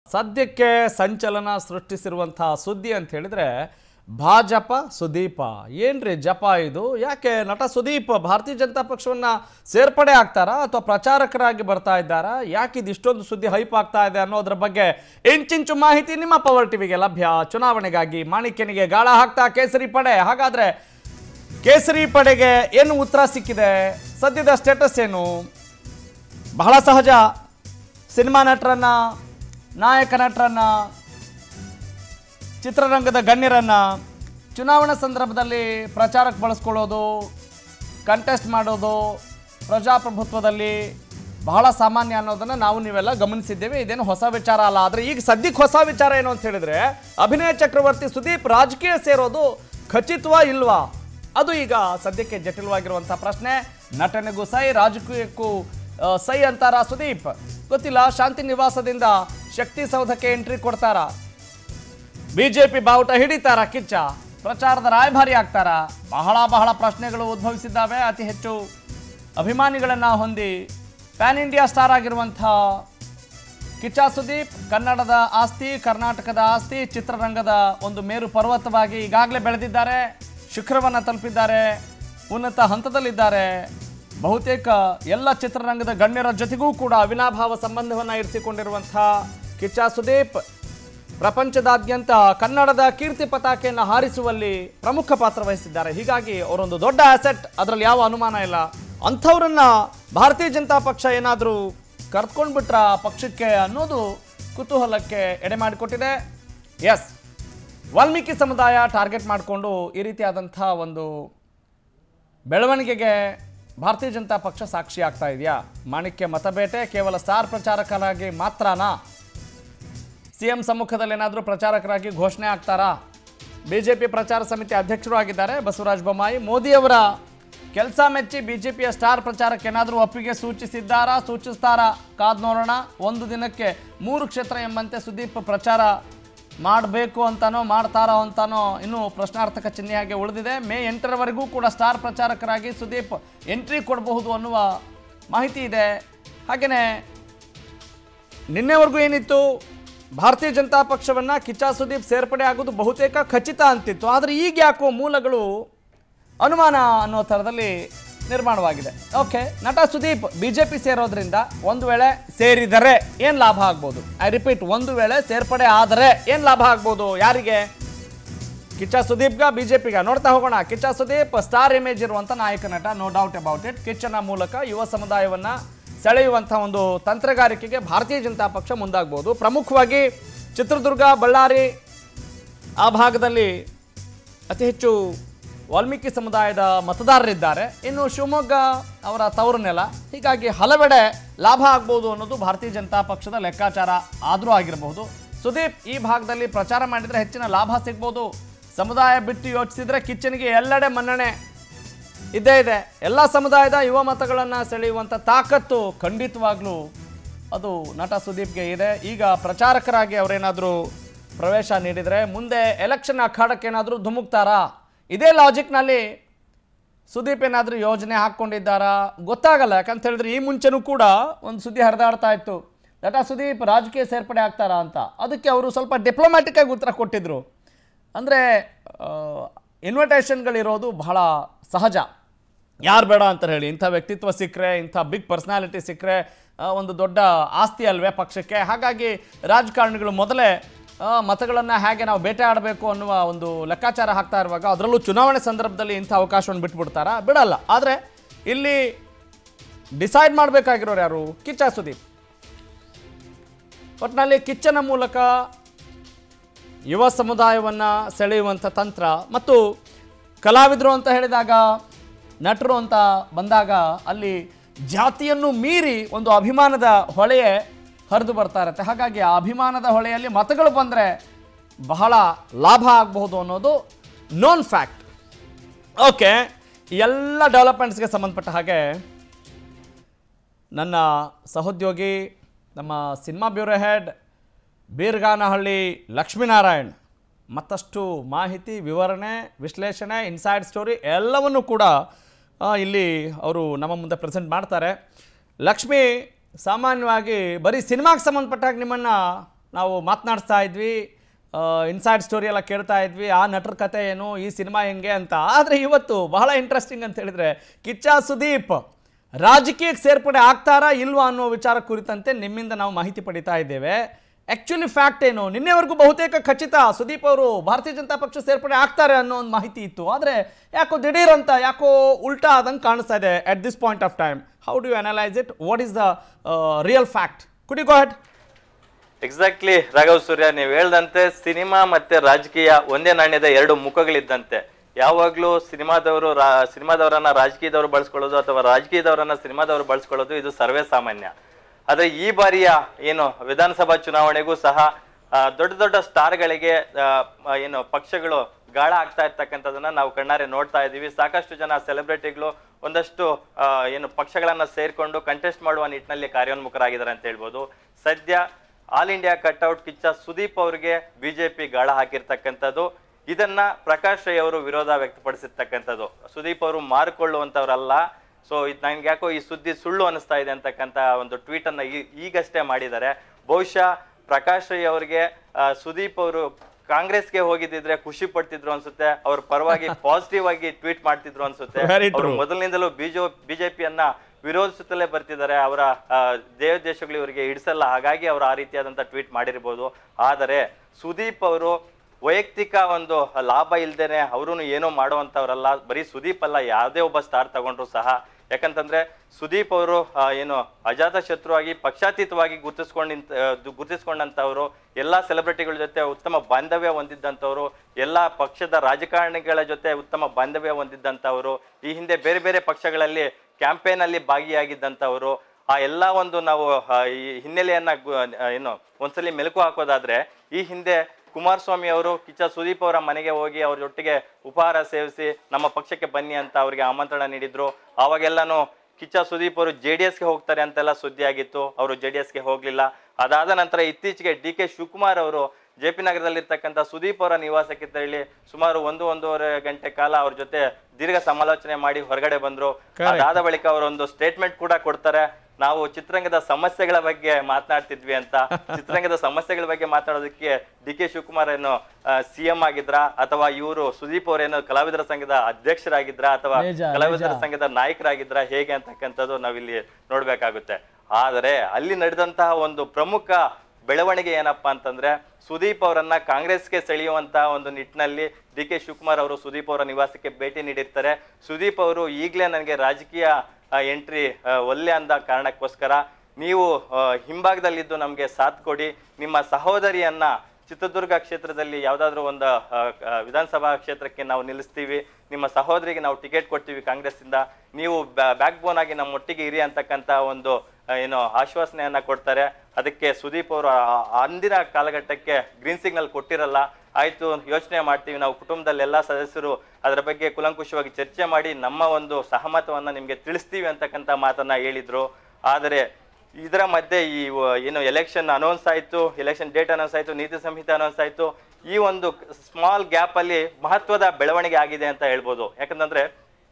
ಸದ್ಯಕ್ಕೆ ಸಂಚಲನ ಸೃಷ್ಟಿಸಿರುವಂತಹ ಸುದ್ದಿ ಅಂತ ಹೇಳಿದ್ರೆ ಭಾಜಪ ಸುದೀಪ ಏನ್ರಿ ಜಪ ಇದು ಯಾಕೆ ನಟ ಸುದೀಪ್ ಭಾರತೀಯ ಜನತಾ ಪಕ್ಷವನ್ನ ಸೇರ್ಪಡೆ ಆಗ್ತಾರಾ ಅಥವಾ ಪ್ರಚಾರಕರಾಗಿ ಬರ್ತಾ ಇದ್ದಾರಾ ಯಾಕೆ ಇದು ಇಷ್ಟೊಂದು ಸುದ್ದಿ ಹೈಪ್ ಆಗ್ತಾ ಇದೆ ಅನ್ನೋದ್ರ ಬಗ್ಗೆ ಇಂಚಿಂಚು ಮಾಹಿತಿ ನಿಮ್ಮ ಪವರ್ ಟಿವಿಗೆ ಲಭ್ಯ ಚುನಾವಣೆಗಾಗಿ ಮಾಣಿಕ್ಯನಿಗೆ ಗಾಳ ಹಾಕ್ತಾ ಕೇಸರಿ ಪಡೆ ಹಾಗಾದ್ರೆ ಕೇಸರಿ ಪಡೆಗೆ ಏನು ಉತ್ತರ ಸಿಕ್ಕಿದೆ ಸದ್ಯದ ಸ್ಟೇಟಸ್ ಏನು ಬಹಳ ಸಹಜ ಸಿನಿಮಾ ನಟರನ್ನ ನಾಯಕ ನಟರನ್ನ ಚಿತ್ರರಂಗದ ಗಣ್ಯರನ್ನ ಚುನಾವಣಾ ಸಂದರ್ಭದಲ್ಲಿ ಪ್ರಚಾರಕ್ಕೆ ಬಳಸ್ಕೊಳ್ಳೋದು ಕಂಟೆಸ್ಟ್ ಮಾಡೋದು ಪ್ರಜಾಪ್ರಭುತ್ವದಲ್ಲಿ ಬಹಳ ಸಾಮಾನ್ಯ ಅನ್ನೋದನ್ನು ನಾವು ನೀವೆಲ್ಲ ಗಮನಿಸಿದ್ದೇವೆ ಇದೇನು ಹೊಸ ವಿಚಾರ ಅಲ್ಲ ಆದರೆ ಈಗ ಸದ್ಯಕ್ಕೆ ಹೊಸ ವಿಚಾರ ಏನು ಅಂತ ಹೇಳಿದ್ರೆ ಅಭಿನಯ ಚಕ್ರವರ್ತಿ ಸುದೀಪ್ ರಾಜಕೀಯ ಸೇರೋದು ಖಚಿತವಾ ಇಲ್ವಾ ಅದು ಈಗ ಸದ್ಯಕ್ಕೆ ಜಟಿಲವಾಗಿರುವಂಥ ಪ್ರಶ್ನೆ ನಟನೆಗೂ ಸೈ ರಾಜಕೀಯಕ್ಕೂ ಆ, ಸೈ ಅಂತಾರ ಸುದೀಪ್ ಗೊತ್ತಿಲ್ಲ ಶಾಂತಿ ನಿವಾಸದಿಂದ ಶಕ್ತಿ ಸೌಧಕ್ಕೆ ಎಂಟ್ರಿ ಕೊಡ್ತಾರ ಬಿಜೆಪಿ ಬಾವುಟ ಹಿಡಿತಾರ ಕಿಚ್ಚ ಪ್ರಚಾರದ ರಾಯಭಾರಿ ಆಗ್ತಾರ ಬಹಳ ಬಹಳ ಪ್ರಶ್ನೆಗಳು ಉದ್ಭವಿಸಿದ್ದಾವೆ ಅತಿ ಹೆಚ್ಚು ಅಭಿಮಾನಿಗಳನ್ನ ಹೊಂದಿ ಪ್ಯಾನ್ ಇಂಡಿಯಾ ಸ್ಟಾರ್ ಆಗಿರುವಂಥ ಕಿಚ್ಚ ಸುದೀಪ್ ಕನ್ನಡದ ಆಸ್ತಿ ಕರ್ನಾಟಕದ ಆಸ್ತಿ ಚಿತ್ರರಂಗದ ಒಂದು ಮೇರು ಪರ್ವತವಾಗಿ ಈಗಾಗಲೇ ಬೆಳೆದಿದ್ದಾರೆ ಶಿಖರವನ್ನು ತಲುಪಿದ್ದಾರೆ ಉನ್ನತ ಹಂತದಲ್ಲಿದ್ದಾರೆ ಬಹುತೇಕ ಎಲ್ಲ ಚಿತ್ರರಂಗದ ಗಣ್ಯರ ಜೊತೆಗೂ ಕೂಡ ಅವಿನಾಭಾವ ಸಂಬಂಧವನ್ನು ಇರಿಸಿಕೊಂಡಿರುವಂಥ ಕಿಚ್ಚ ಸುದೀಪ್ ಪ್ರಪಂಚದಾದ್ಯಂತ ಕನ್ನಡದ ಕೀರ್ತಿ ಪತಾಕೆಯನ್ನು ಹಾರಿಸುವಲ್ಲಿ ಪ್ರಮುಖ ಪಾತ್ರ ವಹಿಸಿದ್ದಾರೆ ಹೀಗಾಗಿ ಅವರೊಂದು ದೊಡ್ಡ ಆಸೆಟ್ ಅದರಲ್ಲಿ ಯಾವ ಅನುಮಾನ ಇಲ್ಲ ಅಂಥವ್ರನ್ನ ಭಾರತೀಯ ಜನತಾ ಪಕ್ಷ ಏನಾದರೂ ಕರ್ತ್ಕೊಂಡ್ಬಿಟ್ರ ಪಕ್ಷಕ್ಕೆ ಅನ್ನೋದು ಕುತೂಹಲಕ್ಕೆ ಎಡೆ ಮಾಡಿಕೊಟ್ಟಿದೆ ಎಸ್ ವಾಲ್ಮೀಕಿ ಸಮುದಾಯ ಟಾರ್ಗೆಟ್ ಮಾಡಿಕೊಂಡು ಈ ರೀತಿಯಾದಂಥ ಒಂದು ಬೆಳವಣಿಗೆಗೆ ಭಾರತೀಯ ಜನತಾ ಪಕ್ಷ ಸಾಕ್ಷಿ ಆಗ್ತಾ ಇದೆಯಾ ಮಾಣಿಕ್ಯ ಮತಬೇಟೆ ಕೇವಲ ಸ್ಟಾರ್ ಪ್ರಚಾರಕರಾಗಿ ಮಾತ್ರನಾ ಸಿ ಎಂ ಸಮ್ಮುಖದಲ್ಲಿ ಏನಾದರೂ ಪ್ರಚಾರಕರಾಗಿ ಘೋಷಣೆ ಆಗ್ತಾರಾ ಬಿಜೆಪಿ ಪ್ರಚಾರ ಸಮಿತಿ ಅಧ್ಯಕ್ಷರು ಆಗಿದ್ದಾರೆ ಬಸವರಾಜ ಬೊಮ್ಮಾಯಿ ಮೋದಿಯವರ ಕೆಲಸ ಮೆಚ್ಚಿ ಬಿಜೆಪಿಯ ಸ್ಟಾರ್ ಪ್ರಚಾರಕ್ಕೆ ಏನಾದರೂ ಒಪ್ಪಿಗೆ ಸೂಚಿಸಿದ್ದಾರಾ ಸೂಚಿಸ್ತಾರಾ ಕಾದ್ ನೋಡೋಣ ಒಂದು ದಿನಕ್ಕೆ ಮೂರು ಕ್ಷೇತ್ರ ಎಂಬಂತೆ ಸುದೀಪ್ ಪ್ರಚಾರ ಮಾಡಬೇಕು ಅಂತಾನೋ ಮಾಡ್ತಾರೋ ಅಂತಾನೋ ಇನ್ನೂ ಪ್ರಶ್ನಾರ್ಥಕ ಚಿಹ್ನೆಯಾಗಿ ಉಳಿದಿದೆ ಮೇ ಎಂಟರವರೆಗೂ ಕೂಡ ಸ್ಟಾರ್ ಪ್ರಚಾರಕರಾಗಿ ಸುದೀಪ್ ಎಂಟ್ರಿ ಕೊಡಬಹುದು ಅನ್ನುವ ಮಾಹಿತಿ ಇದೆ ಹಾಗೆಯೇ ನಿನ್ನೆವರೆಗೂ ಏನಿತ್ತು ಭಾರತೀಯ ಜನತಾ ಪಕ್ಷವನ್ನ ಕಿಚ್ಚ ಸುದೀಪ್ ಸೇರ್ಪಡೆ ಆಗೋದು ಬಹುತೇಕ ಖಚಿತ ಅಂತಿತ್ತು ಆದರೆ ಈಗ ಯಾಕೋ ಮೂಲಗಳು ಅನುಮಾನ ಅನ್ನೋ ಥರದಲ್ಲಿ ನಿರ್ಮಾಣವಾಗಿದೆ ಓಕೆ ನಟ ಸುದೀಪ್ ಬಿಜೆಪಿ ಸೇರೋದ್ರಿಂದ ಒಂದು ವೇಳೆ ಸೇರಿದರೆ ಏನು ಲಾಭ ಆಗ್ಬೋದು ಐ ರಿಪೀಟ್ ಒಂದು ವೇಳೆ ಸೇರ್ಪಡೆ ಆದರೆ ಏನು ಲಾಭ ಆಗ್ಬೋದು ಯಾರಿಗೆ ಕಿಚ್ಚ ಸುದೀಪ್ಗ ಬಿಜೆಪಿಗ ನೋಡ್ತಾ ಹೋಗೋಣ ಕಿಚ್ಚ ಸುದೀಪ್ ಸ್ಟಾರ್ ಇಮೇಜ್ ಇರುವಂಥ ನಾಯಕ ನಟ ನೋ ಡೌಟ್ ಅಬೌಟ್ ಇಟ್ ಕಿಚ್ಚನ ಮೂಲಕ ಯುವ ಸಮುದಾಯವನ್ನ ಸೆಳೆಯುವಂಥ ಒಂದು ತಂತ್ರಗಾರಿಕೆಗೆ ಭಾರತೀಯ ಜನತಾ ಪಕ್ಷ ಮುಂದಾಗ್ಬೋದು ಪ್ರಮುಖವಾಗಿ ಚಿತ್ರದುರ್ಗ ಬಳ್ಳಾರಿ ಆ ಭಾಗದಲ್ಲಿ ಅತಿ ಹೆಚ್ಚು ವಾಲ್ಮೀಕಿ ಸಮುದಾಯದ ಮತದಾರರಿದ್ದಾರೆ ಇನ್ನು ಶಿವಮೊಗ್ಗ ಅವರ ತವರು ನೆಲ ಹೀಗಾಗಿ ಹಲವೆಡೆ ಲಾಭ ಆಗ್ಬೋದು ಅನ್ನೋದು ಭಾರತೀಯ ಜನತಾ ಪಕ್ಷದ ಲೆಕ್ಕಾಚಾರ ಆದರೂ ಆಗಿರಬಹುದು ಸುದೀಪ್ ಈ ಭಾಗದಲ್ಲಿ ಪ್ರಚಾರ ಮಾಡಿದರೆ ಹೆಚ್ಚಿನ ಲಾಭ ಸಿಗ್ಬೋದು ಸಮುದಾಯ ಬಿಟ್ಟು ಯೋಚಿಸಿದರೆ ಕಿಚ್ಚನಿಗೆ ಎಲ್ಲೆಡೆ ಮನ್ನಣೆ ಇದ್ದೇ ಇದೆ ಎಲ್ಲ ಸಮುದಾಯದ ಯುವ ಮತಗಳನ್ನು ಸೆಳೆಯುವಂಥ ತಾಕತ್ತು ಖಂಡಿತವಾಗ್ಲೂ ಅದು ನಟ ಸುದೀಪ್ಗೆ ಇದೆ ಈಗ ಪ್ರಚಾರಕರಾಗಿ ಅವರೇನಾದರೂ ಪ್ರವೇಶ ನೀಡಿದರೆ ಮುಂದೆ ಎಲೆಕ್ಷನ್ ಅಖಾಡಕ್ಕೆ ಏನಾದರೂ ಧುಮುಕ್ತಾರಾ ಇದೇ ಲಾಜಿಕ್ನಲ್ಲಿ ಸುದೀಪ್ ಏನಾದರೂ ಯೋಜನೆ ಹಾಕ್ಕೊಂಡಿದ್ದಾರಾ ಗೊತ್ತಾಗಲ್ಲ ಯಾಕಂತ ಹೇಳಿದ್ರೆ ಈ ಮುಂಚೆನೂ ಕೂಡ ಒಂದು ಸುದ್ದಿ ಹರಿದಾಡ್ತಾ ಇತ್ತು ನಟ ಸುದೀಪ್ ರಾಜಕೀಯ ಸೇರ್ಪಡೆ ಆಗ್ತಾರಾ ಅಂತ ಅದಕ್ಕೆ ಅವರು ಸ್ವಲ್ಪ ಡಿಪ್ಲೊಮ್ಯಾಟಿಕ್ ಆಗಿ ಉತ್ತರ ಕೊಟ್ಟಿದ್ರು ಅಂದರೆ ಇನ್ವಿಟೇಷನ್ಗಳಿರೋದು ಬಹಳ ಸಹಜ ಯಾರು ಬೇಡ ಅಂತ ಹೇಳಿ ಇಂಥ ವ್ಯಕ್ತಿತ್ವ ಸಿಕ್ಕರೆ ಇಂಥ ಬಿಗ್ ಪರ್ಸ್ನಾಲಿಟಿ ಸಿಕ್ಕರೆ ಒಂದು ದೊಡ್ಡ ಆಸ್ತಿ ಅಲ್ವೇ ಪಕ್ಷಕ್ಕೆ ಹಾಗಾಗಿ ರಾಜಕಾರಣಿಗಳು ಮೊದಲೇ ಮತಗಳನ್ನು ಹೇಗೆ ನಾವು ಬೇಟೆ ಆಡಬೇಕು ಅನ್ನುವ ಒಂದು ಲೆಕ್ಕಾಚಾರ ಹಾಕ್ತಾ ಇರುವಾಗ ಅದರಲ್ಲೂ ಚುನಾವಣೆ ಸಂದರ್ಭದಲ್ಲಿ ಇಂಥ ಅವಕಾಶವನ್ನು ಬಿಟ್ಬಿಡ್ತಾರಾ ಬಿಡಲ್ಲ ಆದರೆ ಇಲ್ಲಿ ಡಿಸೈಡ್ ಮಾಡಬೇಕಾಗಿರೋರು ಯಾರು ಕಿಚ್ಚ ಸುದೀಪ್ ಒಟ್ಟಿನಲ್ಲಿ ಕಿಚ್ಚನ ಮೂಲಕ ಯುವ ಸಮುದಾಯವನ್ನು ಸೆಳೆಯುವಂಥ ತಂತ್ರ ಮತ್ತು ಕಲಾವಿದರು ಅಂತ ಹೇಳಿದಾಗ ನಟರು ಅಂತ ಬಂದಾಗ ಅಲ್ಲಿ ಜಾತಿಯನ್ನು ಮೀರಿ ಒಂದು ಅಭಿಮಾನದ ಹೊಳೆಯೇ ಹರಿದು ಬರ್ತಾ ಇರುತ್ತೆ ಹಾಗಾಗಿ ಆ ಅಭಿಮಾನದ ಹೊಳೆಯಲ್ಲಿ ಮತಗಳು ಬಂದರೆ ಬಹಳ ಲಾಭ ಆಗಬಹುದು ಅನ್ನೋದು ನೋನ್ ಫ್ಯಾಕ್ಟ್ ಓಕೆ ಎಲ್ಲ ಡೆವಲಪ್ಮೆಂಟ್ಸ್ಗೆ ಸಂಬಂಧಪಟ್ಟ ಹಾಗೆ ನನ್ನ ಸಹೋದ್ಯೋಗಿ ನಮ್ಮ cinema bureau head Beerganahalli Lakshminarayan ಮತ್ತಷ್ಟು ಮಾಹಿತಿ ವಿವರಣೆ ವಿಶ್ಲೇಷಣೆ ಇನ್ಸೈಡ್ ಸ್ಟೋರಿ ಎಲ್ಲವನ್ನು ಕೂಡ ಆ, ಇಲ್ಲಿ ಅವರು ನಮ್ಮ ಮುಂದೆ ಪ್ರೆಸೆಂಟ್ ಮಾಡ್ತಾರೆ ಲಕ್ಷ್ಮಿ ಸಾಮಾನ್ಯವಾಗಿ ಬರೀ ಸಿನಿಮಾಗೆ ಸಂಬಂಧಪಟ್ಟಾಗ ನಿಮ್ಮನ್ನು ನಾವು ಮಾತನಾಡಿಸ್ತಾ ಇದ್ವಿ ಇನ್ಸೈಡ್ ಸ್ಟೋರಿ ಎಲ್ಲ ಕೇಳ್ತಾ ಇದ್ವಿ ಆ ನಟರ ಕತೆ ಏನು ಈ ಸಿನಿಮಾ ಹೆಂಗೆ ಅಂತ ಆದರೆ ಇವತ್ತು ಬಹಳ ಇಂಟ್ರೆಸ್ಟಿಂಗ್ ಅಂತ ಹೇಳಿದ್ರೆ ಕಿಚ್ಚ ಸುದೀಪ್ ರಾಜಕೀಯಕ್ಕೆ ಸೇರ್ಪಡೆ ಆಗ್ತಾರಾ ಇಲ್ವಾ ಅನ್ನೋ ವಿಚಾರ ಕುರಿತಂತೆ ನಿಮ್ಮಿಂದ ನಾವು ಮಾಹಿತಿ ಪಡಿತಾ ಇದ್ದೇವೆ ಆ್ಯಕ್ಚುಲಿ ಫ್ಯಾಕ್ಟ್ ಏನು ನಿನ್ನೆವರೆಗೂ ಬಹುತೇಕ ಖಚಿತ ಸುದೀಪ್ ಅವರು ಭಾರತೀಯ ಜನತಾ ಪಕ್ಷ ಸೇರ್ಪಡೆ ಆಗ್ತಾರೆ ಅನ್ನೋ ಒಂದು ಮಾಹಿತಿ ಇತ್ತು ಆದರೆ ಯಾಕೋ ದಿಢೀರ್ ಅಂತ ಯಾಕೋ ಉಲ್ಟಾ ಆದಂಗೆ ಕಾಣಿಸ್ತಾ ಇದೆ at this point of time how do you analyse it what is the real fact could go ahead exactly Raghav Surya ನೀವು ಹೇಳ್ದಂತೆ ಸಿನಿಮಾ ಮತ್ತೆ ರಾಜಕೀಯ ಒಂದೇ ನಾಣ್ಯದ ಎರಡು ಮುಖಗಳಿದ್ದಂತೆ ಯಾವಾಗ್ಲೂ ಸಿನಿಮಾದವರು ರಾ- ಸಿನಿಮಾದವರನ್ನ ರಾಜಕೀಯದವರು ಬಳಸ್ಕೊಳ್ಳೋದು ಅಥವಾ ರಾಜಕೀಯದವರನ್ನ ಸಿನಿಮಾದವರು ಬಳಸ್ಕೊಳ್ಳೋದು ಇದು ಸರ್ವೇ ಸಾಮಾನ್ಯ ಆದ್ರೆ ಈ ಬಾರಿಯ ಏನು ವಿಧಾನಸಭಾ ಚುನಾವಣೆಗೂ ಸಹ ಆ, ದೊಡ್ಡ ದೊಡ್ಡ ಸ್ಟಾರ್ಗಳಿಗೆ ಆ, ಆ, ಏನು ಪಕ್ಷಗಳು ಗಾಳ ಆಗ್ತಾ ಇರ್ತಕ್ಕಂಥದನ್ನ ನಾವು ಕಣ್ಣಾರೆ ನೋಡ್ತಾ ಇದ್ದೀವಿ ಸಾಕಷ್ಟು ಜನ ಸೆಲೆಬ್ರಿಟಿಗಳು ಒಂದಷ್ಟು ಆ, ಏನು ಪಕ್ಷಗಳನ್ನ ಸೇರ್ಕೊಂಡು ಕಂಟೆಸ್ಟ್ ಮಾಡುವ ನಿಟ್ಟಿನಲ್ಲಿ ಕಾರ್ಯೋನ್ಮುಖರಾಗಿದ್ದಾರೆ ಅಂತ ಹೇಳ್ಬೋದು ಸದ್ಯ all India cutout Kichcha Sudeep ಅವರಿಗೆ ಬಿಜೆಪಿ ಗಾಳ ಹಾಕಿರ್ತಕ್ಕಂಥದ್ದು ಇದನ್ನ ಪ್ರಕಾಶ್ ರೈ ಅವರು ವಿರೋಧ ವ್ಯಕ್ತಪಡಿಸಿರ್ತಕ್ಕಂಥದ್ದು ಸುದೀಪ್ ಅವರು ಮಾರಿಕೊಳ್ಳುವಂತವ್ರಲ್ಲ ಸೊ ಇದು ನನ್ಗೆ ಯಾಕೋ ಈ ಸುದ್ದಿ ಸುಳ್ಳು ಅನಿಸ್ತಾ ಇದೆ ಅಂತಕ್ಕಂಥ ಒಂದು ಟ್ವೀಟ್ ಅನ್ನ ಈ- ಈಗಷ್ಟೇ ಮಾಡಿದ್ದಾರೆ ಬಹುಶಃ ಪ್ರಕಾಶ್ ರೈ ಅವರಿಗೆ ಆ, ಸುದೀಪ್ ಅವರು ಕಾಂಗ್ರೆಸ್ಗೆ ಹೋಗಿದ್ದಿದ್ರೆ ಖುಷಿ ಪಡ್ತಿದ್ರು ಅನ್ಸುತ್ತೆ ಅವ್ರ ಪರವಾಗಿ ಪಾಸಿಟಿವ್ ಆಗಿ ಟ್ವೀಟ್ ಮಾಡ್ತಿದ್ರು ಅನ್ಸುತ್ತೆ Very ಅವರು true. ಮೊದಲಿನಿಂದಲೂ ಬಿಜೆ ಬಿಜೆಪಿಯನ್ನ ವಿರೋಧಿಸುತ್ತಲೇ ಬರ್ತಿದ್ದಾರೆ ಅವರ ಆ, ದೇವದೇಶಗಳು ಇವರಿಗೆ ಇಡಿಸಲ್ಲ ಹಾಗಾಗಿ ಅವರು ಆ ರೀತಿಯಾದಂತ ಟ್ವೀಟ್ ಮಾಡಿರ್ಬೋದು ಆದರೆ ಸುದೀಪ್ ಅವರು ವೈಯಕ್ತಿಕ ಒಂದು ಲಾಭ ಇಲ್ದೇನೆ ಅವರು ಏನೋ ಮಾಡುವಂತವ್ರಲ್ಲ ಬರೀ ಸುದೀಪ್ ಅಲ್ಲ ಯಾವುದೇ ಒಬ್ಬ ಸ್ಟಾರ್ ತಗೊಂಡ್ರು ಸಹ ಯಾಕಂತಂದ್ರೆ ಸುದೀಪ್ ಅವರು ಆ, ಏನು ಅಜಾತ ಶತ್ರುವಾಗಿ ಪಕ್ಷಾತೀತವಾಗಿ ಗುರುತಿಸ್ಕೊಂಡಿಂತ ಗುರುತಿಸ್ಕೊಂಡಂತವ್ರು ಎಲ್ಲಾ ಸೆಲೆಬ್ರಿಟಿಗಳ ಜೊತೆ ಉತ್ತಮ ಬಾಂಧವ್ಯ ಹೊಂದಿದ್ದಂಥವ್ರು ಎಲ್ಲಾ ಪಕ್ಷದ ರಾಜಕಾರಣಿಗಳ ಜೊತೆ ಉತ್ತಮ ಬಾಂಧವ್ಯ ಹೊಂದಿದ್ದಂಥವ್ರು ಈ ಹಿಂದೆ ಬೇರೆ ಬೇರೆ ಪಕ್ಷಗಳಲ್ಲಿ ಕ್ಯಾಂಪೇನ್ ಅಲ್ಲಿ ಭಾಗಿಯಾಗಿದ್ದಂಥವ್ರು ಆ ಎಲ್ಲ ಒಂದು ನಾವು ಆ, ಈ ಹಿನ್ನೆಲೆಯನ್ನ ಗು- ಆ, ಏನು ಒಂದ್ಸಲಿ ಮೆಲುಕು ಹಾಕೋದಾದ್ರೆ ಈ ಹಿಂದೆ ಕುಮಾರಸ್ವಾಮಿ ಅವರು ಕಿಚ್ಚ ಸುದೀಪ್ ಅವರ ಮನೆಗೆ ಹೋಗಿ ಅವ್ರ ಜೊತೆಗೆ ಉಪಹಾರ ಸೇವಿಸಿ ನಮ್ಮ ಪಕ್ಷಕ್ಕೆ ಬನ್ನಿ ಅಂತ ಅವರಿಗೆ ಆಮಂತ್ರಣ ನೀಡಿದ್ರು ಅವಾಗೆಲ್ಲಾನು ಕಿಚ್ಚ ಸುದೀಪ್ ಅವರು ಜೆ ಡಿ ಎಸ್ಗೆ ಹೋಗ್ತಾರೆ ಅಂತೆಲ್ಲ ಸುದ್ದಿ ಆಗಿತ್ತು ಅವರು ಜೆ ಡಿ ಎಸ್ಗೆ ಹೋಗ್ಲಿಲ್ಲ ಅದಾದ ನಂತರ ಇತ್ತೀಚೆಗೆ ಡಿ ಕೆ ಶಿವಕುಮಾರ್ ಅವರು ಜೆ ಪಿ ನಗರದಲ್ಲಿರ್ತಕ್ಕಂಥ ಸುದೀಪ್ ಅವರ ನಿವಾಸಕ್ಕೆ ತೆರಳಿ ಸುಮಾರು ಒಂದು ಒಂದೂವರೆ ಗಂಟೆ ಕಾಲ ಅವ್ರ ಜೊತೆ ದೀರ್ಘ ಸಮಾಲೋಚನೆ ಮಾಡಿ ಹೊರಗಡೆ ಬಂದ್ರು ಅದಾದ ಬಳಿಕ ಅವರು ಒಂದು ಸ್ಟೇಟ್ಮೆಂಟ್ ಕೂಡ ಕೊಡ್ತಾರೆ ನಾವು ಚಿತ್ರರಂಗದ ಸಮಸ್ಯೆಗಳ ಬಗ್ಗೆ ಮಾತನಾಡ್ತಿದ್ವಿ ಅಂತ ಚಿತ್ರರಂಗದ ಸಮಸ್ಯೆಗಳ ಬಗ್ಗೆ ಮಾತಾಡೋದಕ್ಕೆ ಡಿ ಕೆ ಶಿವಕುಮಾರ್ ಏನು ಸಿಎಂ ಆಗಿದ್ರ ಅಥವಾ ಇವರು ಸುದೀಪ್ ಅವರೇನು ಕಲಾವಿದರ ಸಂಘದ ಅಧ್ಯಕ್ಷರಾಗಿದ್ರ ಅಥವಾ ನಿಜ, ಕಲಾವಿದರ ನಿಜ. ಸಂಘದ ನಾಯಕರಾಗಿದ್ರ ಹೇಗೆ ಅಂತಕ್ಕಂಥದ್ದು ನಾವಿಲ್ಲಿ ನೋಡ್ಬೇಕಾಗುತ್ತೆ ಆದರೆ ಅಲ್ಲಿ ನಡೆದಂತಹ ಒಂದು ಪ್ರಮುಖ ಬೆಳವಣಿಗೆ ಏನಪ್ಪಾ ಅಂತಂದ್ರೆ ಸುದೀಪ್ ಅವರನ್ನ ಕಾಂಗ್ರೆಸ್ಗೆ ಸೆಳೆಯುವಂತ ಒಂದು ನಿಟ್ಟಿನಲ್ಲಿ ಡಿ ಕೆ ಶಿವಕುಮಾರ್ ಅವರು ಸುದೀಪ್ ಅವರ ನಿವಾಸಕ್ಕೆ ಭೇಟಿ ನೀಡಿರ್ತಾರೆ ಸುದೀಪ್ ಅವರು ಈಗಲೇ ನನಗೆ ರಾಜಕೀಯ ಎಂಟ್ರಿ ಒಲ್ಲೆ ಅಂದ ಕಾರಣಕ್ಕೋಸ್ಕರ ನೀವು ಆ, ಹಿಂಭಾಗದಲ್ಲಿದ್ದು ನಮಗೆ ಸಾಥ್ ಕೊಡಿ ನಿಮ್ಮ ಸಹೋದರಿಯನ್ನ ಚಿತ್ರದುರ್ಗ ಕ್ಷೇತ್ರದಲ್ಲಿ ಯಾವುದಾದ್ರೂ ಒಂದು ಆ, ಆ, ವಿಧಾನಸಭಾ ಕ್ಷೇತ್ರಕ್ಕೆ ನಾವು ನಿಲ್ಲಿಸ್ತೀವಿ ನಿಮ್ಮ ಸಹೋದರಿಗೆ ನಾವು ಟಿಕೆಟ್ ಕೊಡ್ತೀವಿ ಕಾಂಗ್ರೆಸ್ಸಿಂದ ನೀವು ಬ್ಯಾಕ್ ಬೋನ್ ಆಗಿ ನಮ್ಮ ಒಟ್ಟಿಗೆ ಇರಿ ಅಂತಕ್ಕಂಥ ಒಂದು ಆ, ಏನು ಆಶ್ವಾಸನೆಯನ್ನ ಕೊಡ್ತಾರೆ ಅದಕ್ಕೆ ಸುದೀಪ್ ಅವರು ಆ- ಆ ಅಂದಿನ ಕಾಲಘಟ್ಟಕ್ಕೆ ಗ್ರೀನ್ ಸಿಗ್ನಲ್ ಕೊಟ್ಟಿರಲ್ಲ ಆಯ್ತು ಯೋಚನೆ ಮಾಡ್ತೀವಿ ನಾವು ಕುಟುಂಬದಲ್ಲಿ ಎಲ್ಲ ಸದಸ್ಯರು ಅದರ ಬಗ್ಗೆ ಕುಲಂಕುಷವಾಗಿ ಚರ್ಚೆ ಮಾಡಿ ನಮ್ಮ ಒಂದು ಸಹಮತವನ್ನ ನಿಮ್ಗೆ ತಿಳಿಸ್ತೀವಿ ಅಂತಕ್ಕಂಥ ಮಾತನ್ನ ಹೇಳಿದ್ರು ಆದರೆ ಇದರ ಮಧ್ಯೆ ಈ ವ- ಏನು ಎಲೆಕ್ಷನ್ ಅನೌನ್ಸ್ ಆಯ್ತು ಎಲೆಕ್ಷನ್ ಡೇಟ್ ಅನೌನ್ಸ್ ಆಯ್ತು ನೀತಿ ಸಂಹಿತೆ ಅನೌನ್ಸ್ ಆಯ್ತು ಈ ಒಂದು ಸ್ಮಾಲ್ ಗ್ಯಾಪ್ ಅಲ್ಲಿ ಮಹತ್ವದ ಬೆಳವಣಿಗೆ ಆಗಿದೆ ಅಂತ ಹೇಳ್ಬೋದು ಯಾಕಂತಂದ್ರೆ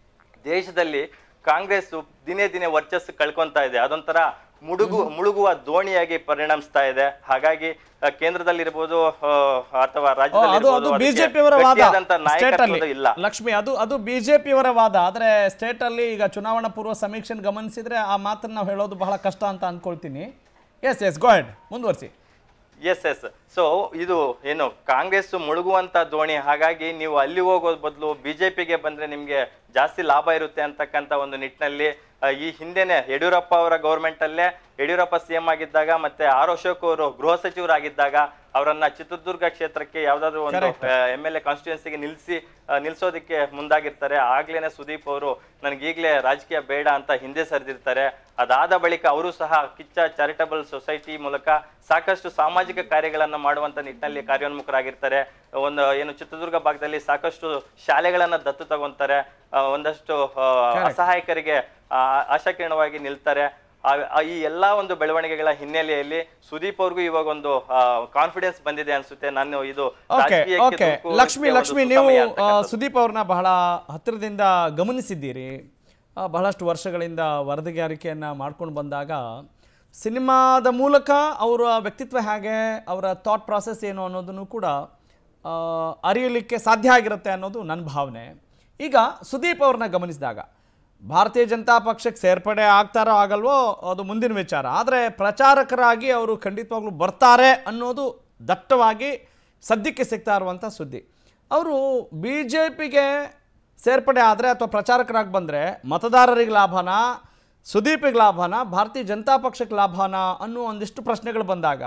ದೇಶದಲ್ಲಿ ಕಾಂಗ್ರೆಸ್ ದಿನೇ ದಿನೇ ವರ್ಚಸ್ಸು ಕಳ್ಕೊಂತಾ ಇದೆ ಅದೊಂಥರ ಮುಳುಗು ಮುಳುಗುವ ದೋಣಿಯಾಗಿ ಪರಿಣಮಿಸ್ತಾ ಇದೆ ಹಾಗಾಗಿ ಆ, ಕೇಂದ್ರದಲ್ಲಿರ್ಬೋದು ಆ, ಅಥವಾ ಅದು ರಾಜ್ಯದಲ್ಲಿ ಅದು ಬಿಜೆಪಿಯವರ ವಾದ ಸ್ಟೇಟ್ ಅಲ್ಲಿ ನಾಯಕತ್ವದ ಇಲ್ಲ ಲಕ್ಷ್ಮಿ ಅದು ಅದು ಬಿಜೆಪಿಯವರ ವಾದ ಆದ್ರೆ ಸ್ಟೇಟ್ ಅಲ್ಲಿ ಈಗ ಚುನಾವಣಾ ಪೂರ್ವ ಸಮೀಕ್ಷೆನ ಗಮನಿಸಿದ್ರೆ ಆ ಮಾತನ್ನ ನಾವು ಹೇಳೋದು ಬಹಳ ಕಷ್ಟ ಅಂತ ಅನ್ಕೊಳ್ತೀನಿ ಎಸ್ ಎಸ್ ಗೋಯಡ್ ಮುಂದುವರಿಸಿ ಎಸ್ ಎಸ್ ಸೊ ಇದು ಏನು ಕಾಂಗ್ರೆಸ್ ಮುಳುಗುವಂತ ದೋಣಿ ಹಾಗಾಗಿ ನೀವು ಅಲ್ಲಿ ಹೋಗೋದ್ ಬದಲು ಬಿಜೆಪಿಗೆ ಬಂದ್ರೆ ನಿಮ್ಗೆ ಜಾಸ್ತಿ ಲಾಭ ಇರುತ್ತೆ ಅಂತಕ್ಕಂಥ ಒಂದು ನಿಟ್ಟಿನಲ್ಲಿ ಆ, ಈ ಹಿಂದೆನೆ ಯಡಿಯೂರಪ್ಪ ಅವರ ಗೌರ್ಮೆಂಟ್ ಅಲ್ಲೇ ಯಡಿಯೂರಪ್ಪ ಸಿಎಂ ಆಗಿದ್ದಾಗ ಮತ್ತೆ ಆರ್ ಅಶೋಕ್ ಅವರು ಗೃಹ ಸಚಿವರಾಗಿದ್ದಾಗ ಅವರನ್ನ ಚಿತ್ರದುರ್ಗ ಕ್ಷೇತ್ರಕ್ಕೆ ಯಾವ್ದಾದ್ರು ಒಂದು Correct. ಎಮ್ ಎಲ್ ಎ ಕಾನ್ಸ್ಟಿಟ್ಯೂನ್ಸಿಗೆ ನಿಲ್ಸಿ ಆ, ನಿಲ್ಸೋದಕ್ಕೆ ಮುಂದಾಗಿರ್ತಾರೆ ಆಗ್ಲೇನೆ ಸುದೀಪ್ ಅವರು ನನಗೆ ಈಗಲೇ ರಾಜಕೀಯ ಬೇಡ ಅಂತ ಹಿಂದೆ ಸರಿದಿರ್ತಾರೆ ಅದಾದ ಬಳಿಕ ಅವರು ಸಹ ಕಿಚ್ಚ ಚಾರಿಟಬಲ್ ಸೊಸೈಟಿ ಮೂಲಕ ಸಾಕಷ್ಟು ಸಾಮಾಜಿಕ ಕಾರ್ಯಗಳನ್ನ ಮಾಡುವಂತ ನಿಟ್ಟಿನಲ್ಲಿ ಕಾರ್ಯೋನ್ಮುಖರಾಗಿರ್ತಾರೆ ಒಂದು ಏನು ಚಿತ್ರದುರ್ಗ ಭಾಗದಲ್ಲಿ ಸಾಕಷ್ಟು ಶಾಲೆಗಳನ್ನ ದತ್ತು ತಗೊಂತಾರೆ ಆ, ಒಂದಷ್ಟು ಆ, ಅಸಹಾಯಕರಿಗೆ ಆ, ಆಶಾಕಿರಣವಾಗಿ ನಿಲ್ತಾರೆ ಆ- ಆ ಈ ಎಲ್ಲಾ ಒಂದು ಬೆಳವಣಿಗೆಗಳ ಹಿನ್ನೆಲೆಯಲ್ಲಿ ಸುದೀಪ್ ಅವ್ರಿಗೂ ಇವಾಗ ಒಂದು ಕಾನ್ಫಿಡೆನ್ಸ್ ಬಂದಿದೆ ಅನ್ಸುತ್ತೆ ನಾನು ಇದು ಓಕೆ ರಾಜಕೀಯಕ್ಕೆ ಓಕೆ ಧುಮುಕು ಲಕ್ಷ್ಮಿ ಒಂದು ಲಕ್ಷ್ಮಿ ನೀವು ಸುಸಮಯ ಆ, ಅಂತಕ್ಕಂಥದ್ದು. ಸುದೀಪ್ ಅವ್ರನ್ನ ಬಹಳ ಹತ್ತಿರದಿಂದ ಗಮನಿಸಿದ್ದೀರಿ ಆ, ಬಹಳಷ್ಟು ವರ್ಷಗಳಿಂದ ವರದಿಗಾರಿಕೆಯನ್ನು ಮಾಡ್ಕೊಂಡು ಬಂದಾಗ ಸಿನಿಮಾದ ಮೂಲಕ ಅವರ ವ್ಯಕ್ತಿತ್ವ ಹೇಗೆ ಅವರ ಥಾಟ್ ಪ್ರಾಸೆಸ್ ಏನು ಅನ್ನೋದನ್ನು ಕೂಡ ಆ, ಅರಿಯಲಿಕ್ಕೆ ಸಾಧ್ಯ ಆಗಿರುತ್ತೆ ಅನ್ನೋದು ನನ್ನ ಭಾವನೆ ಈಗ ಸುದೀಪ್ ಅವ್ರನ್ನ ಗಮನಿಸಿದಾಗ ಭಾರತೀಯ ಜನತಾ ಪಕ್ಷಕ್ಕೆ ಸೇರ್ಪಡೆ ಆಗ್ತಾರೋ ಆಗಲ್ವೋ ಅದು ಮುಂದಿನ ವಿಚಾರ ಆದರೆ ಪ್ರಚಾರಕರಾಗಿ ಅವರು ಖಂಡಿತವಾಗ್ಲೂ ಬರ್ತಾರೆ ಅನ್ನೋದು ದಟ್ಟವಾಗಿ ಸದ್ಯಕ್ಕೆ ಸಿಗ್ತಾ ಇರುವಂಥ ಸುದ್ದಿ ಅವರು ಬಿ ಜೆ ಪಿಗೆ ಸೇರ್ಪಡೆ ಆದರೆ ಅಥವಾ ಪ್ರಚಾರಕರಾಗಿ ಬಂದರೆ ಮತದಾರರಿಗೆ ಲಾಭನ ಸುದೀಪಿಗೆ ಲಾಭನ ಭಾರತೀಯ ಜನತಾ ಪಕ್ಷಕ್ಕೆ ಲಾಭನ ಅನ್ನೋ ಒಂದಿಷ್ಟು ಪ್ರಶ್ನೆಗಳು ಬಂದಾಗ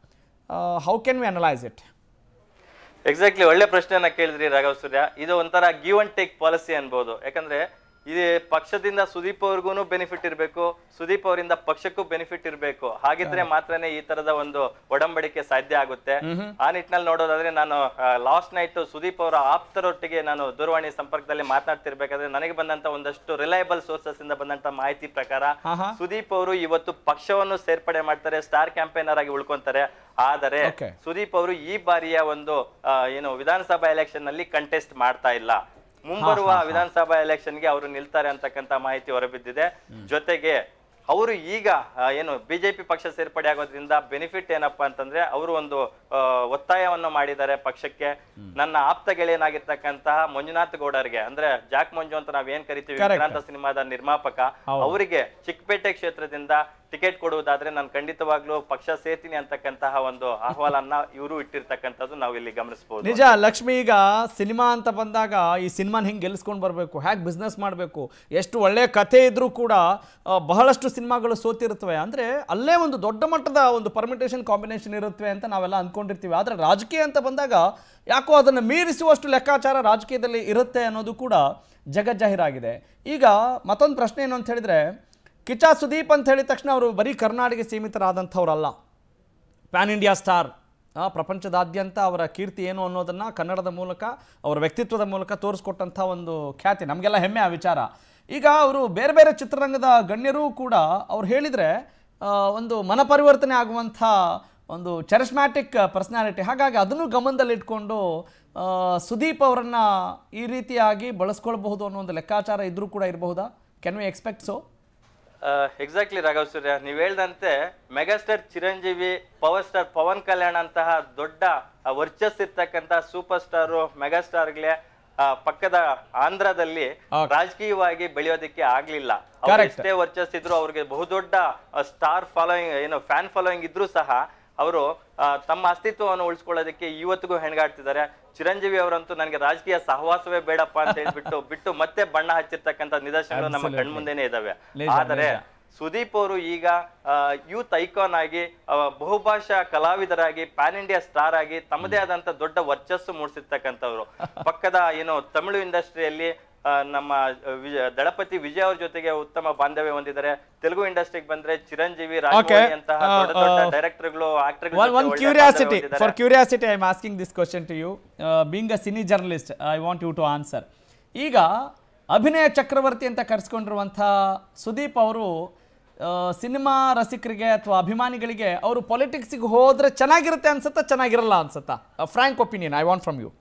how can we analyse it exactly ಒಳ್ಳೆ ಪ್ರಶ್ನೆಯನ್ನ ಕೇಳಿದ್ರಿ ರಾಘವ್ ಸೂರ್ಯ ಇದು ಒಂಥರ ಗಿವ್ ಅಂಡ್ ಟೇಕ್ ಪಾಲಿಸಿ ಅನ್ಬೋದು ಯಾಕಂದ್ರೆ ಇದು ಪಕ್ಷದಿಂದ ಸುದೀಪ್ ಅವ್ರಿಗೂ ಬೆನಿಫಿಟ್ ಇರಬೇಕು ಸುದೀಪ್ ಅವರಿಂದ ಪಕ್ಷಕ್ಕೂ ಬೆನಿಫಿಟ್ ಇರಬೇಕು ಹಾಗಿದ್ರೆ ಮಾತ್ರನೇ ಈ ತರದ ಒಂದು ಒಡಂಬಡಿಕೆ ಸಾಧ್ಯ ಆಗುತ್ತೆ ಆ ನಿಟ್ಟಿನಲ್ಲಿ ನೋಡೋದಾದ್ರೆ ನಾನು ಲಾಸ್ಟ್ ನೈಟ್ ಸುದೀಪ್ ಅವರ ಆಪ್ತರೊಟ್ಟಿಗೆ ನಾನು ದೂರವಾಣಿ ಸಂಪರ್ಕದಲ್ಲಿ ಮಾತನಾಡ್ತಿರ್ಬೇಕಾದ್ರೆ ನನಗೆ ಬಂದಂತ ಒಂದಷ್ಟು ರಿಲಯಬಲ್ ಸೋರ್ಸಸ್ ಇಂದ ಬಂದಂತ ಮಾಹಿತಿ ಪ್ರಕಾರ ಹಾ ಹಾ ಸುದೀಪ್ ಅವರು ಇವತ್ತು ಪಕ್ಷವನ್ನು ಸೇರ್ಪಡೆ ಮಾಡ್ತಾರೆ ಸ್ಟಾರ್ ಕ್ಯಾಂಪೇನರ್ ಆಗಿ ಉಳ್ಕೊಂತಾರೆ ಆದರೆ Okay. ಸುದೀಪ್ ಅವರು ಈ ಬಾರಿಯ ಒಂದು ಆ, ಏನು ವಿಧಾನಸಭಾ ಎಲೆಕ್ಷನ್ ನಲ್ಲಿ ಕಂಟೆಸ್ಟ್ ಮಾಡ್ತಾ ಇಲ್ಲ ಮುಂಬರುವ ವಿಧಾನಸಭಾ ಎಲೆಕ್ಷನ್ಗೆ ಅವರು ನಿಲ್ತಾರೆ ಅಂತಕ್ಕಂತ ಮಾಹಿತಿ ಹೊರಬಿದ್ದಿದೆ ಜೊತೆಗೆ ಅವರು ಈಗ ಆ, ಏನು ಬಿಜೆಪಿ ಪಕ್ಷ ಸೇರ್ಪಡೆ ಆಗೋದ್ರಿಂದ ಬೆನಿಫಿಟ್ ಏನಪ್ಪಾ ಅಂತಂದ್ರೆ ಅವರು ಒಂದು ಆ, ಒತ್ತಾಯವನ್ನು ಮಾಡಿದ್ದಾರೆ ಪಕ್ಷಕ್ಕೆ ನನ್ನ ಆಪ್ತ ಗೆಳೆಯನಾಗಿರ್ತಕ್ಕಂತಹ ಮಂಜುನಾಥ್ ಗೌಡರ್ಗೆ ಅಂದ್ರೆ ಜಾಕ್ ಮಂಜು ಅಂತ ನಾವ್ ಏನ್ ಕರಿತೀವಿ Correct. ವಿಕ್ರಾಂತ ಸಿನಿಮಾದ ನಿರ್ಮಾಪಕ ಅವರಿಗೆ ಚಿಕ್ಕಪೇಟೆ ಕ್ಷೇತ್ರದಿಂದ ಟಿಕೆಟ್ ಕೊಡುವುದಾದ್ರೆ ನಾನು ಖಂಡಿತವಾಗ್ಲೂ ಪಕ್ಷ ಸೇರ್ತೀನಿ ಅಂತಕ್ಕಂತಹ ಒಂದು ಅಹವಾಲನ್ನ ಇವರು ಇಟ್ಟಿರ್ತಕ್ಕಂಥದ್ದು ನಾವು ಇಲ್ಲಿ ಗಮನಿಸಬಹುದು ನಿಜ ಲಕ್ಷ್ಮಿ ಈಗ ಸಿನಿಮಾ ಅಂತ ಬಂದಾಗ ಈ ಸಿನಿಮಾನ ಹಿಂಗೆ ಗೆಲ್ಲಿಸ್ಕೊಂಡು ಬರಬೇಕು ಹೇಗೆ ಬಿಸ್ನೆಸ್ ಮಾಡಬೇಕು ಎಷ್ಟು ಒಳ್ಳೆಯ ಕಥೆ ಇದ್ರೂ ಕೂಡ ಆ, ಬಹಳಷ್ಟು ಸಿನಿಮಾಗಳು ಸೋತಿರುತ್ತವೆ ಅಂದರೆ ಅಲ್ಲೇ ಒಂದು ದೊಡ್ಡ ಮಟ್ಟದ ಒಂದು ಪರ್ಮಿಟೇಷನ್ ಕಾಂಬಿನೇಷನ್ ಇರುತ್ತವೆ ಅಂತ ನಾವೆಲ್ಲ ಅಂದ್ಕೊಂಡಿರ್ತೀವಿ ಆದರೆ ರಾಜಕೀಯ ಅಂತ ಬಂದಾಗ ಯಾಕೋ ಅದನ್ನು ಮೀರಿಸುವಷ್ಟು ಲೆಕ್ಕಾಚಾರ ರಾಜಕೀಯದಲ್ಲಿ ಇರುತ್ತೆ ಅನ್ನೋದು ಕೂಡ ಜಗಜ್ಜಾಹೀರಾಗಿದೆ ಈಗ ಮತ್ತೊಂದು ಪ್ರಶ್ನೆ ಏನು ಅಂತ ಹೇಳಿದರೆ ಕಿಚ್ಚ ಸುದೀಪ್ ಅಂತ ಹೇಳಿದ ತಕ್ಷಣ ಅವರು ಬರೀ ಕರ್ನಾಟಕ ಸೀಮಿತರಾದಂಥವ್ರಲ್ಲ ಪ್ಯಾನ್ ಇಂಡಿಯಾ ಸ್ಟಾರ್ ಆ, ಪ್ರಪಂಚದಾದ್ಯಂತ ಅವರ ಕೀರ್ತಿ ಏನು ಅನ್ನೋದನ್ನು ಕನ್ನಡದ ಮೂಲಕ ಅವರ ವ್ಯಕ್ತಿತ್ವದ ಮೂಲಕ ತೋರಿಸ್ಕೊಟ್ಟಂಥ ಒಂದು ಖ್ಯಾತಿ ನಮಗೆಲ್ಲ ಹೆಮ್ಮೆ ಆ ವಿಚಾರ ಈಗ ಅವರು ಬೇರೆ ಬೇರೆ ಚಿತ್ರರಂಗದ ಗಣ್ಯರೂ ಕೂಡ ಅವ್ರು ಹೇಳಿದರೆ ಒಂದು ಮನಪರಿವರ್ತನೆ ಆಗುವಂಥ ಒಂದು ಚರಿಸ್ಮ್ಯಾಟಿಕ್ ಪರ್ಸ್ನಾಲಿಟಿ ಹಾಗಾಗಿ ಅದನ್ನು ಗಮನದಲ್ಲಿಟ್ಕೊಂಡು ಆ, ಸುದೀಪ್ ಅವರನ್ನು ಈ ರೀತಿಯಾಗಿ ಬಳಸ್ಕೊಳ್ಬಹುದು ಅನ್ನೋ ಒಂದು ಲೆಕ್ಕಾಚಾರ ಇದ್ರೂ ಕೂಡ ಇರಬಹುದಾ can we expect so exactly Raghav Surya ನೀವ್ ಹೇಳ್ದಂತೆ megastar Chiranjeevi power star Pawan Kalyan ಅಂತಹ ದೊಡ್ಡ ಆ, ವರ್ಚಸ್ ಇರ್ತಕ್ಕಂತ ಸೂಪರ್ ಸ್ಟಾರ್ ಮೆಗಾಸ್ಟಾರ್ಗೆ ಪಕ್ಕದ ಆಂಧ್ರದಲ್ಲಿ ರಾಜಕೀಯವಾಗಿ ಬೆಳೆಯೋದಕ್ಕೆ ಆಗ್ಲಿಲ್ಲ ಅವ್ರು Correct. ಎಷ್ಟೇ ವರ್ಚಸ್ ಇದ್ರು ಅವ್ರಿಗೆ ಬಹುದೊಡ್ಡ ಸ್ಟಾರ್ ಫಾಲೋಯಿಂಗ್ ಏನು ಫ್ಯಾನ್ ಫಾಲೋಯಿಂಗ್ ಇದ್ರೂ ಸಹ ಅವರು ತಮ್ಮ ಅಸ್ತಿತ್ವವನ್ನು ಉಳಿಸ್ಕೊಳ್ಳೋದಕ್ಕೆ ಇವತ್ತಿಗೂ ಹೆಣ್ಗಾಡ್ತಿದ್ದಾರೆ ಚಿರಂಜೀವಿ ಅವರಂತೂ ನನಗೆ ರಾಜಕೀಯ ಸಹವಾಸವೇ ಬೇಡಪ್ಪ ಅಂತ ಹೇಳ್ಬಿಟ್ಟು ಬಿಟ್ಟು ಮತ್ತೆ ಬಣ್ಣ ಹಚ್ಚಿರ್ತಕ್ಕಂಥ ನಿದರ್ಶನಗಳು ನಮ್ಮ Absolutely. ಕಣ್ಮುಂದೆನೆ ಇದಾವೆ ನಿಜ, ಆದರೆ ನಿಜ. ಸುದೀಪ್ ಅವರು ಈಗ ಯೂತ್ ಐಕಾನ್ ಆಗಿ ಆ, ಬಹುಭಾಷಾ ಕಲಾವಿದರಾಗಿ ಪ್ಯಾನ್ ಇಂಡಿಯಾ ಸ್ಟಾರ್ ಆಗಿ ತಮ್ಮದೇ ಆದಂತ ದೊಡ್ಡ ವರ್ಚಸ್ಸು ಮೂಡಿಸಿರ್ತಕ್ಕಂಥವ್ರು ಪಕ್ಕದ ಏನು ತಮಿಳು ಇಂಡಸ್ಟ್ರಿಯಲ್ಲಿ ಆ, ನಮ್ಮ ವಿಜಯ- ದಳಪತಿ ವಿಜಯ್ ಅವ್ರ ಜೊತೆಗೆ ಉತ್ತಮ ಬಾಂಧವ್ಯ ಹೊಂದಿದ್ದಾರೆ ತೆಲುಗು ಇಂಡಸ್ಟ್ರಿಗೆ ಬಂದ್ರೆ ಚಿರಂಜೀವಿ ರಾಜಮೌಳಿ ಅಂತಹ Uh, ದೊಡ್ಡ ದೊಡ್ಡ uh, ಡೈರೆಕ್ಟರ್ಗಳು one, one curiosity for curiosity i'm asking this question to you uh, being a cine journalist i want you to answer ಈಗ ಅಭಿನಯ ಚಕ್ರವರ್ತಿ ಅಂತ ಕರೆಸ್ಕೊಂಡಿರುವಂಥ ಸುದೀಪ್ ಅವರು ಆ, ಸಿನಿಮಾ ರಸಿಕರಿಗೆ ಅಥವಾ ಅಭಿಮಾನಿಗಳಿಗೆ ಅವರು ಪೊಲಿಟಿಕ್ಸಿಗೆ ಹೋದ್ರೆ ಚೆನ್ನಾಗಿರುತ್ತೆ ಅನ್ಸುತ್ತಾ ಚೆನ್ನಾಗಿರಲ್ಲ ಅನ್ಸುತ್ತಾ frank opinion I want from you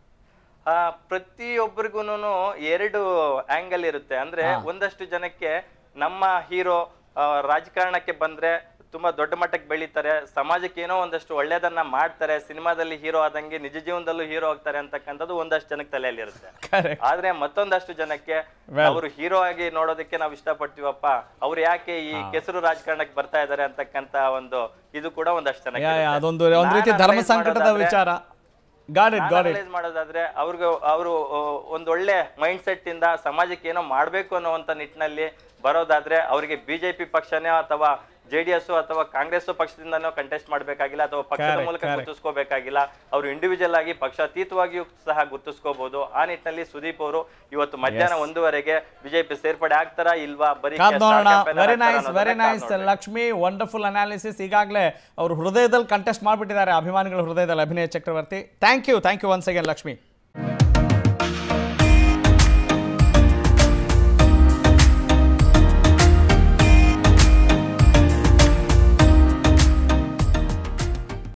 ಆ, ಪ್ರತಿಯೊಬ್ಬರಿಗೂ ಎರಡು ಆಂಗಲ್ ಇರುತ್ತೆ ಅಂದ್ರೆ ಒಂದಷ್ಟು ಜನಕ್ಕೆ ನಮ್ಮ ಹೀರೋ ರಾಜಕಾರಣಕ್ಕೆ ಬಂದ್ರೆ ತುಂಬಾ ದೊಡ್ಡ ಮಟ್ಟಕ್ಕೆ ಬೆಳೀತಾರೆ ಸಮಾಜಕ್ಕೆ ಏನೋ ಒಂದಷ್ಟು ಒಳ್ಳೇದನ್ನ ಮಾಡ್ತಾರೆ ಸಿನಿಮಾದಲ್ಲಿ ಹೀರೋ ಆದಂಗೆ ನಿಜ ಜೀವನದಲ್ಲೂ ಹೀರೋ ಆಗ್ತಾರೆ ಅಂತಕ್ಕಂಥದ್ದು ಒಂದಷ್ಟು ಜನಕ್ಕೆ ತಲೆಯಲ್ಲಿ ಇರುತ್ತೆ ಕರೆಕ್ಟ್ ಆದ್ರೆ ಮತ್ತೊಂದಷ್ಟು ಜನಕ್ಕೆ ಅವರು ಹೀರೋ ಆಗಿ ನೋಡೋದಕ್ಕೆ ನಾವು ಇಷ್ಟಪಡ್ತೀವಪ್ಪ ಅವ್ರು ಯಾಕೆ ಈ ಕೆಸರು ರಾಜಕಾರಣಕ್ಕೆ ಬರ್ತಾ ಇದಾರೆ ಅಂತಕ್ಕಂತ ಒಂದು ಇದು ಕೂಡ ಒಂದಷ್ಟು ಜನಕ್ಕೆ ಇರುತ್ತೆ. ಅದೊಂದು ಒಂದು ರೀತಿ ನಾನ್ ಧರ್ಮ analyze ಸಂಕಟದ ಮಾಡೋದಾದ್ರೆ- ವಿಚಾರ got it got it analyse ಮಾಡೋದಾದ್ರೆ ಅವ್ರಿಗೆ ಅವರು ಒಂದ್ ಒಳ್ಳೆ ಮೈಂಡ್ ಸೆಟ್ ಇಂದ ಸಮಾಜಕ್ಕೆ ಏನೋ ಮಾಡ್ಬೇಕು ಅನ್ನುವಂತ ನಿಟ್ಟಿನಲ್ಲಿ ಬರೋದಾದ್ರೆ ಅವರಿಗೆ ಬಿಜೆಪಿ ಪಕ್ಷನೇ ಅಥವಾ ಜೆಡಿಎಸ್ ಅಥವಾ ಕಾಂಗ್ರೆಸ್ ಪಕ್ಷದಿಂದನೋ ಕಂಟೆಸ್ಟ್ ಮಾಡ್ಬೇಕಾಗಿಲ್ಲ ಅಥವಾ ಪಕ್ಷದ Correct, ಮೂಲಕ correct. ಗುರುತಿಸ್ಕೋಬೇಕಾಗಿಲ್ಲ ಅವರು ಇಂಡಿವಿಜುವಲ್ ಆಗಿ ಪಕ್ಷಾತೀತವಾಗಿಯೂ ಸಹ ಗುರುತಿಸ್ಕೋಬಹುದು ಆ ನಿಟ್ಟಿನಲ್ಲಿ ಸುದೀಪ್ ಅವರು ಇವತ್ತು ಮಧ್ಯಾಹ್ನ ಒಂದೂವರೆಗೆ ಬಿಜೆಪಿ ಸೇರ್ಪಡೆ ಆಗ್ತಾರಾ ಇಲ್ವಾ ಬರೀ ಕಾದ್ star ನೋಡೋಣ campaigner ವೆರಿ ಆಗ್ತಾರಾ ನೈಸ್ ಅನ್ನೋದನ್ನ ವೆರಿ ಕಾದ್ ನೈಸ್ ನೋಡ್ಬೇಕು. ಲಕ್ಷ್ಮಿ ವಂಡರ್ಫುಲ್ ಅನಾಲಿಸಿಸ್ ಈಗಾಗಲೇ ಅವರು ಹೃದಯದಲ್ಲಿ ಕಂಟೆಸ್ಟ್ ಮಾಡಿಬಿಟ್ಟಿದ್ದಾರೆ ಅಭಿಮಾನಿಗಳ ಹೃದಯದಲ್ಲಿ Abhinaya Chakravarthy thank you thank you once again Lakshmi